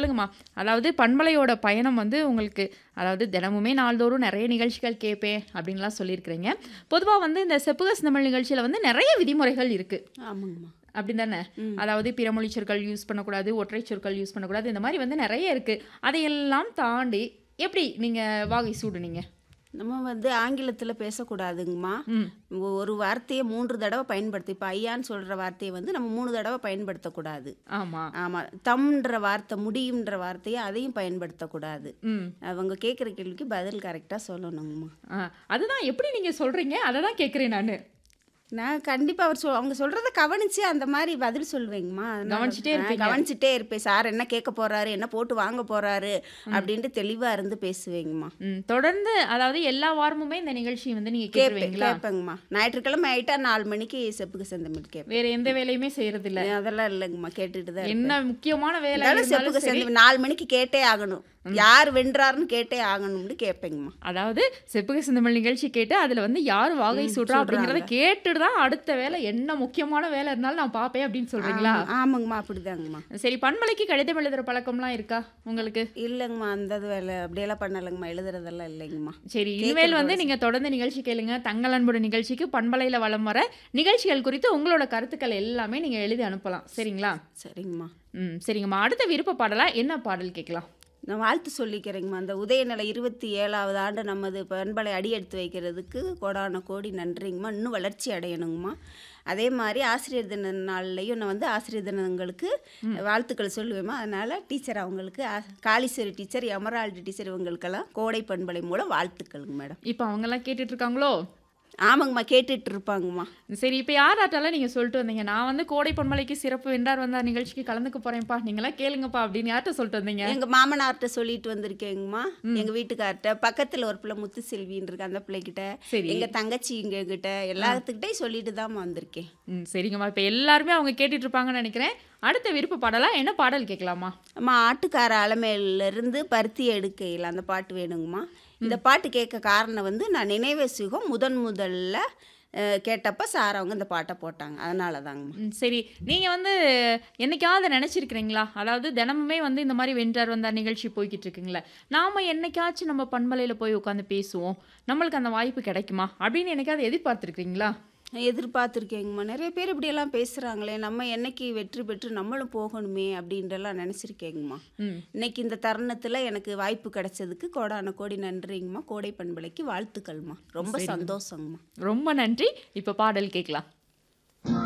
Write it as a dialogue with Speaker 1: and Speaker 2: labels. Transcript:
Speaker 1: சொல்லுங்கம்மா. அதாவது பண்பலையோட பயணம் வந்து உங்களுக்கு அதாவது தினமுமே நாள்தோறும் நெறைய நிகழ்ச்சிகள் கேட்பேன் அப்டின்லாம் சொல்லியிருக்கிறீங்க. பொதுவா வந்து இந்த செப்புக செந்தமிழ் நிகழ்ச்சியில வந்து நெறைய விதிமுறைகள் இருக்கு.
Speaker 2: ஆமாங்கம்மா.
Speaker 1: அப்படி தானே?
Speaker 2: ம்.
Speaker 1: அதாவது பிறமொழி சொற்கள் யூஸ் பண்ணக்கூடாது, ஒற்றை சொற்கள் யூஸ் பண்ணக்கூடாது. இந்த மாரி வந்து நெறைய இருக்கு. அதையெல்லாம் தாண்டி எப்படி நீங்க வாகை சூடுனீங்க?
Speaker 2: நம்ம வந்து ஆங்கிலத்தில பேசக்கூடாதுங்கம்மா.
Speaker 1: ம்.
Speaker 2: ஒ ஒரு வார்த்தைய 3 தடவ பயன்படுத்தி இப்ப ஐயான்னு சொல்ற வார்த்தைய வந்து நம்ம 3 தடவ பயன்படுத்தக்கூடாது.
Speaker 1: ஆமா.
Speaker 2: ஆமா. தம்ன்ற வார்த்தை, முடியும்ன்ற வார்த்தைய அதையும் பயன்படுத்தக்கூடாது.
Speaker 1: ம்.
Speaker 2: அவங்க கேட்குற கேள்விக்கு பதில் கரெக்ட்டா சொல்லணுங்கம்மா.
Speaker 1: ஆ அதுதான் எப்படி நீங்க சொல்றீங்க? அத தான் கேட்கிறேன் நானு.
Speaker 2: நான் கண்டிப்பா அவர் சொ அவங்க சொல்றத கவனிச்சு அந்த மாரி பதில் சொல்வேங்கம்மா. அதனால
Speaker 1: கவனிச்சுட்டே
Speaker 2: ஆ
Speaker 1: இருப்பீங்க.
Speaker 2: கவனிச்சுட்டே இருப்பேன். சார் என்ன கேட்க போறாரு? என்ன போட்டு வாங்க போறாரு? அப்டின்ட்டு தெளிவா இருந்து பேசுவேங்கம்மா.
Speaker 1: ம். தொடர்ந்து அதாவது எல்லா வாரமுமே இந்த நிகழ்ச்சி வந்து நீங்க
Speaker 2: கேட்பேன்
Speaker 1: கேட்டுருவீங்களா?
Speaker 2: கேட்பேங்கம்மா. ஞாயிற்றுக்கிழமை ஆயிட்டா 4 மணிக்கு செப்புக்கு செந்தமிழ் கேட்பேன்.
Speaker 1: வேற எந்த வேலையுமே செய்றதில்ல.
Speaker 2: அதெல்லாம் இல்லைங்கம்மா. கேட்டுட்டு தான்
Speaker 1: என்ன
Speaker 2: இருப்பேன்.
Speaker 1: முக்கியமான வேலை
Speaker 2: இருந்தாலும்
Speaker 1: இருந்தாலும்
Speaker 2: செப்புக்கு
Speaker 1: சரி.
Speaker 2: செந்தமிழ் 4 மணிக்கு கேட்டே ஆகணும். யார் வென்றாருன்னு கேட்டே ஆகணும்னு கேட்பேங்கம்மா.
Speaker 1: அதாவது செப்புக செந்தமிழ் நிகழ்ச்சி கேட்டு அதுல வந்து யார் வாகை
Speaker 2: ம்.
Speaker 1: சூடுறா அப்படிங்கிறத
Speaker 2: சொல்றாங்க.
Speaker 1: கேட்டுட்டு தான் அடுத்த வேலை என்ன முக்கியமான வேலை இருந்தாலும் நான் பார்ப்பேன் அப்படின்னு சொல்றீங்களா?
Speaker 2: ஆமா ஆமாங்கம்மா. அப்படிதாங்கம்மா.
Speaker 1: சரி பண்பலைக்கு கடிதம் எழுதுற பழக்கம்லாம் இருக்கா உங்களுக்கு?
Speaker 2: இல்லைங்கம்மா. அந்த இது வேலை அப்படியெல்லாம் பண்ணலைங்கம்மா. எழுதுறதெல்லாம் இல்லைங்கம்மா.
Speaker 1: சரி இனிமேல்
Speaker 2: கேட்கறதோட
Speaker 1: வந்து நீங்க தொடர்ந்து நிகழ்ச்சி கேளுங்க. தங்கள் அன்புடன் நிகழ்ச்சிக்கு பண்பலையில வலம் வர நிகழ்ச்சிகள் குறித்து உங்களோட கருத்துக்கள் எல்லாமே நீங்க எழுதி அனுப்பலாம். சரிங்களா?
Speaker 2: சரிங்கம்மா.
Speaker 1: ம். சரிங்கம்மா. அடுத்த விருப்ப பாடலா என்ன பாடல் கேட்கலாம்?
Speaker 2: நான் வாழ்த்து சொல்லிக்கிறேங்கம்மா. அந்த உதயநிலை 27வது ஆண்டு நமது பண்பலை அடியெடுத்து வைக்கிறதுக்கு கோடான கோடி நன்றிங்கம்மா. இன்னும் வளர்ச்சி அடையணுங்கம்மா. அதே மாரி ஆசிரியர் தின நாள்லயும் நான் வந்து ஆசிரியர் தினங்களுக்கு வாழ்த்துக்கள் சொல்லுவேம்மா. அதனால டீச்சர் அவங்களுக்கு ஆ காளீஸ்வரி டீச்சர், எமரால்டு டீச்சர் இவங்களுக்கெல்லாம் கோடை பண்பலை மூலம் வாழ்த்துக்கள்ங்க மேடம்.
Speaker 1: இப்ப அவங்கலாம் கேட்டுட்டு இருக்காங்களோ?
Speaker 2: ஆமாங்கம்மா. கேட்டுட்டு இருப்பாங்கம்மா.
Speaker 1: சரி இப்ப யாராட்டலாம் நீங்க சொல்லிட்டு வந்தீங்க? நான் வந்து கோடை பண்பலைக்கு சிறப்பு வென்றார் வந்தார் நிகழ்ச்சிக்கு கலந்துக்க போறேன்ப்பா. நீங்கலாம் கேளுங்கப்பா அப்படின்னு யார்ட்ட சொல்லிட்டு வந்தீங்க?
Speaker 2: எங்க மாமனார்ட்ட சொல்லிட்டு வந்திருக்கேங்கம்மா.
Speaker 1: ம்.
Speaker 2: எங்க வீட்டுக்கார்ட்ட, பக்கத்துல ஒரு பிள்ளை முத்துசெல்வின்னு இருக்கு அந்த பிள்ளைகிட்ட,
Speaker 1: சரி.
Speaker 2: எங்க தங்கச்சிங்க கிட்ட எல்லாத்துக்கிட்டையும் சொல்லிட்டு தான்மா வந்திருக்கேன்.
Speaker 1: ம். சரிங்கம்மா. இப்ப எல்லாருமே அவங்க கேட்டுட்டு இருப்பாங்கன்னு நெனைக்கிறேன். அடுத்த விருப்ப பாடலா என்ன பாடல் கேட்கலாமா?
Speaker 2: அம்மா ஆட்டுக்கார அலமேலிருந்து பருத்தி எடுக்கையில் அந்த பாட்டு வேணுங்கம்மா. இந்த பாட்டு கேட்க காரணம் வந்து நான் நினைவே சுகம் முதன் முதல்ல அ கேட்டப்ப சார் அவங்க இந்த பாட்ட போட்டாங்க. அதனால தாங்கம்மா.
Speaker 1: ம். சரி. நீங்க வந்து என்னைக்காவது நெனச்சிருக்கிறீங்களா? அதாவது தினமுமே வந்து இந்த மாரி வென்றார் வந்தார் நிகழ்ச்சி போய்க்கிட்டு இருக்குங்கல்ல. நாம என்னைக்காச்சும் நம்ம பண்பலையில போய் உட்காந்து பேசுவோம். நம்மளுக்கு அந்த வாய்ப்பு கிடைக்குமா? அப்படின்னு என்னைக்காவது எதிர்பார்த்துருக்கிறீங்களா?
Speaker 2: எதிர்பார்த்துருக்கேங்கம்மா. நெறைய பேர் இப்படியெல்லாம் பேசுறாங்களே, நம்ம என்னைக்கு வெற்றி பெற்று நம்மளும் போகணுமே அப்படின்ட்டுலாம் நெனச்சிருக்கேங்கம்மா.
Speaker 1: ம்.
Speaker 2: இன்னைக்கு இந்த தருணத்துல எனக்கு வாய்ப்பு கிடைச்சதுக்கு கோடான கோடி நன்றிங்கம்மா. கோடை பண்பலைக்கு வாழ்த்துக்கள்மா. ரொம்ப
Speaker 1: சரிங்க.
Speaker 2: சந்தோஷங்கம்மா.
Speaker 1: ரொம்ப நன்றி. இப்ப பாடல் கேட்கலாம்.